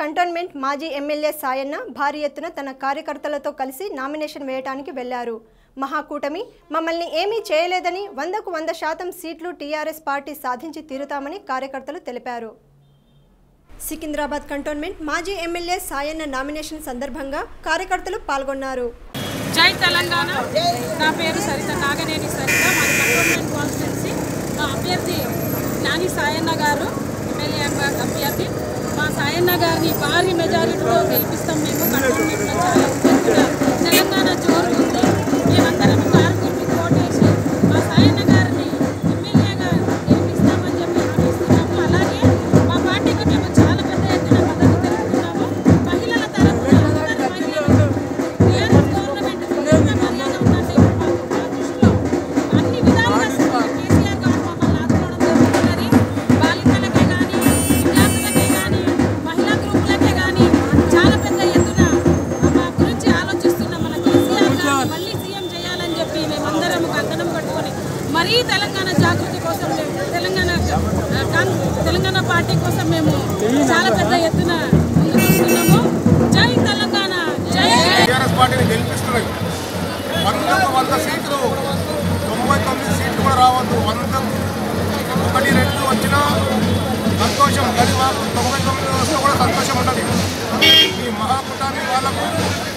cantonment మాజీ MLA Sayanna భారీ ఎత్తున తన కార్యకర్తలతో కలిసి నామినేషన్ వేయడానికి వెళ్లారు మహాకూటమి మమ్మల్ని ఏమీ చేయలేదని వందకు వంద శాతం సీట్లు టీఆర్ఎస్ పార్టీ సాధించి తీరుతామని కార్యకర్తలు తెలిపారు సికింద్రాబాద్ కంటోన్మెంట్ మాజీ ఎమ్మెల్యే సాయన్న నామినేషన్ సందర్భంగా కార్యకర్తలు పాల్గొన్నారు జై తెలంగాణ నా పేరు సరిత నాగనేని సరిత మాది కంటోన్మెంట్ కాన్స్టిట్యున్సీ మా అభ్యర్థి జ్ఞాని సాయన్న గారు ఎమ్మెల్యే అభ్య- అభ్యర్థి మా సాయన్న గారిని భారీ మెజారిటీతో గెలిపిస్తాం మేము కంటోన్మెంట్లో చాలా ఎత్తున తెలంగాణ జోరు ఉంది మేమందరం కారు గుర్తుకు ఓటేసి మా సాయన్న గారిని ఎమ్మెల్యేగా గెలిపిస్తామని చెప్పి హామీస్తున్నాము అలాగే మా పార్టీకి మేము చాలా పెద్ద ఎత్తున మద్దతు తెలుపుతున్నాము మహిళల తరఫున అందరి మహిళలు టీఆర్ఎస్ గవర్నమెంట్ చూసిన మర్యాద ఉందంటే మాకు మా దృష్టిలో అన్ని విధాలుగా కేసీఆర్ గారు మమ్మల్ని ఆదుకోవడం జరుగుతున్నది బాలికలకే కానీ విద్యార్థులకే కానీ మహిళా గ్రూపులకే కానీ చాలా పెద్ద ఎత్తున మా గురించి ఆలోచిస్తున్న మన కేసీఆర్ గారు మళ్ళీ సీఎం చేయాలని చెప్పి మేమందరం కంకణం కట్టుకొని మరీ తెలంగాణ జాగృతి కోసం మేము తెలంగాణ ఆ, కాన్- తెలంగాణ పార్టీ కోసం మేము చాలా పెద్ద ఎత్తున ముందుకు వస్తున్నాము జై తెలంగాణ జై టీఆర్ఎస్ పార్టీని గెలిపిస్తున్నాయి వందకు వంద సీట్లు తొంభై తొమ్మిది సీట్లు కూడా రావద్దు వంద ఒకటి రెండు వచ్చినా సంతోషం కానీ మాకు తొంభై తొమ్మిది వస్తే కూడా సంతోషం ఉన్నది ఈ మహాకూటాన్ని వాళ్ళకు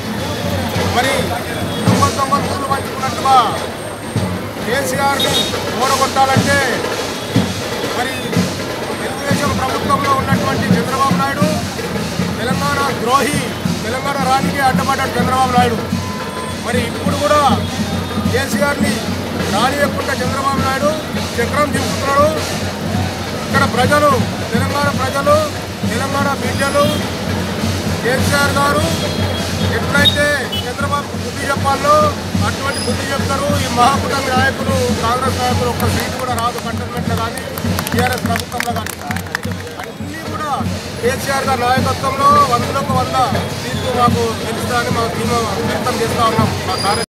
మరి తొంభై తొంభై మూడు పంచుకున్నట్టుగా కేసీఆర్ని ఓడగొట్టాలంటే మరి తెలుగుదేశం ప్రభుత్వంలో ఉన్నటువంటి చంద్రబాబు నాయుడు తెలంగాణ ద్రోహి తెలంగాణ రానికి అడ్డపడ్డాడు చంద్రబాబు నాయుడు మరి ఇప్పుడు కూడా కేసీఆర్ని రానియకుండా చంద్రబాబు నాయుడు చక్రం దింపుతున్నాడు ఇక్కడ ప్రజలు తెలంగాణ ప్రజలు తెలంగాణ బిడ్డలు కేసీఆర్ గారు ఎప్పుడైతే చంద్రబాబు బుద్ధి చెప్పాలో అటువంటి బుద్ధి చెప్తారు ఈ మహాకూటమి నాయకులు కాంగ్రెస్ నాయకులు ఒక్క సీటు కూడా రాదు కంటోన్మెంట్లో కానీ టీఆర్ఎస్ ప్రభుత్వంలో కానీ అన్నీ కూడా కేసీఆర్ గారి నాయకత్వంలో వందలకు వంద సీట్లు మాకు గెలుస్తారని మా ధీమా వ్యక్తం చేస్తా ఉన్నాం మా కార్య